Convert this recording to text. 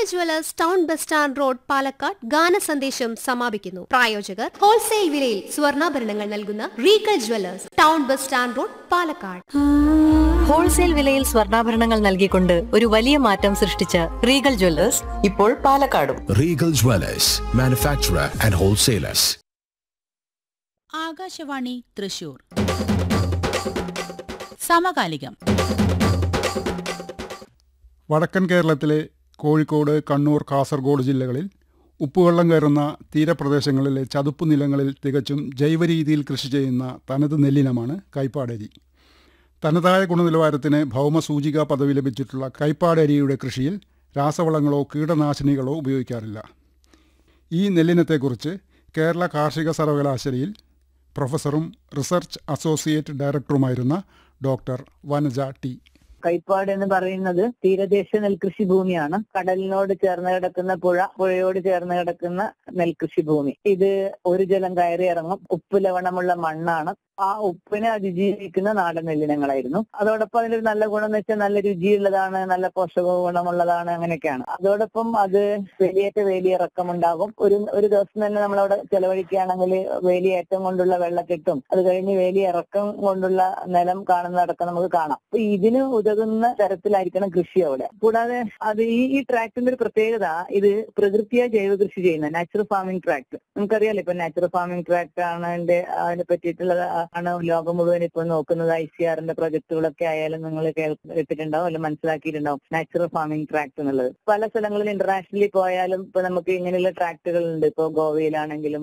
Jewellers town bus stand road Palakkad ഗാന സന്ദേശം സമാപിക്കുന്നു പ്രായോജകർ ഹോൾസെയിൽ വിലയിൽ സ്വർണ്ണാഭരണങ്ങൾ നൽകുന്ന Regal jewellers town bus stand road Palakkad wholesale വിലയിൽ സ്വർണ്ണാഭരണങ്ങൾ നൽകിക്കൊണ്ട് ഒരു വലിയ മാറ്റം സൃഷ്ടിച്ച റീഗൽ ജ്വല്ലേഴ്സ് ഇപ്പോൾ പാലക്കാടും Regal Dwellers, manufacturer and wholesalers. Akashvani Thrissur സമകാലികം വടക്കൻ കേരളത്തിലെ കോഴിക്കോട് കണ്ണൂർ കാസർഗോഡ് ജില്ലകളിൽ ഉപ്പുവെള്ളം കയറുന്ന തീരപ്രദേശങ്ങളിലെ ചതുപ്പ് നിലങ്ങളിൽ തികച്ചും ജൈവരീതിയിൽ കൃഷി ചെയ്യുന്ന തനത് നെല്ലിനമാണ് കൈപ്പാടരി തനതായ ഗുണനിലവാരത്തിന് ഭൗമസൂചിക പദവി ലഭിച്ചിട്ടുള്ള കൈപ്പാടരിയുടെ കൃഷിയിൽ രാസവളങ്ങളോ കീടനാശിനികളോ ഉപയോഗിക്കാറില്ല ഈ നെല്ലിനത്തെക്കുറിച്ച് കേരള കാർഷിക സർവകലാശാലയിൽ പ്രൊഫസറും റിസർച്ച് അസോസിയേറ്റ് ഡയറക്ടറുമായിരുന്ന ഡോക്ടർ വനജ ടി കൈപ്പാട് എന്ന് പറയുന്നത് തീരദേശ നെൽകൃഷി ഭൂമിയാണ് കടലിനോട് ചേർന്ന് കിടക്കുന്ന പുഴ പുഴയോട് ചേർന്ന് കിടക്കുന്ന നെൽകൃഷി ഭൂമി ഇത് ഒരു ജലം കയറി ഇറങ്ങും ഉപ്പ് ലവണമുള്ള മണ്ണാണ് ആ ഉപ്പിനെ അതിജീവിക്കുന്ന നാടൻ നെല്ലിനങ്ങളായിരുന്നു അതോടൊപ്പം അതിനൊരു നല്ല ഗുണം എന്ന് വെച്ചാൽ നല്ല രുചിയുള്ളതാണ് നല്ല പോഷക ഗുണമുള്ളതാണ് അങ്ങനെയൊക്കെയാണ് അതോടൊപ്പം അത് വേലിയേറ്റ വേലിയിറക്കം ഉണ്ടാകും ഒരു ഒരു ദിവസം തന്നെ നമ്മൾ അവിടെ ചെലവഴിക്കുകയാണെങ്കിൽ വേലിയേറ്റം കൊണ്ടുള്ള വെള്ളക്കെട്ടും അത് കഴിഞ്ഞ് വേലിയിറക്കം കൊണ്ടുള്ള നിലം കാണുന്നതടക്കം നമുക്ക് കാണാം അപ്പൊ ഇതിന് ഉതകുന്ന തരത്തിലായിരിക്കണം കൃഷി അവിടെ കൂടാതെ അത് ഈ ഈ ട്രാക്ടിന്റെ ഒരു പ്രത്യേകത ഇത് പ്രകൃതിയായ ജൈവ കൃഷി ചെയ്യുന്ന നാച്ചുറൽ ഫാമിംഗ് ട്രാക്ട് നമുക്കറിയാലോ ഇപ്പൊ നാച്ചുറൽ ഫാമിംഗ് ട്രാക്ട് ആണ് അതിന്റെ അതിനെ പറ്റിയിട്ടുള്ളത് ആണ് ലോകം മുഴുവൻ ഇപ്പൊ നോക്കുന്നത് ഐ സി ആറിന്റെ പ്രൊജക്ടുകളൊക്കെ ആയാലും നിങ്ങൾ കേട്ടിട്ടുണ്ടാവും അല്ലെങ്കിൽ മനസ്സിലാക്കിയിട്ടുണ്ടാവും നാച്ചുറൽ ഫാമിംഗ് ട്രാക്ട് എന്നുള്ളത് പല സ്ഥലങ്ങളിൽ ഇന്റർനാഷണലി പോയാലും ഇപ്പൊ നമുക്ക് ഇങ്ങനെയുള്ള ട്രാക്ടുകൾ ഉണ്ട് ഇപ്പൊ ഗോവയിലാണെങ്കിലും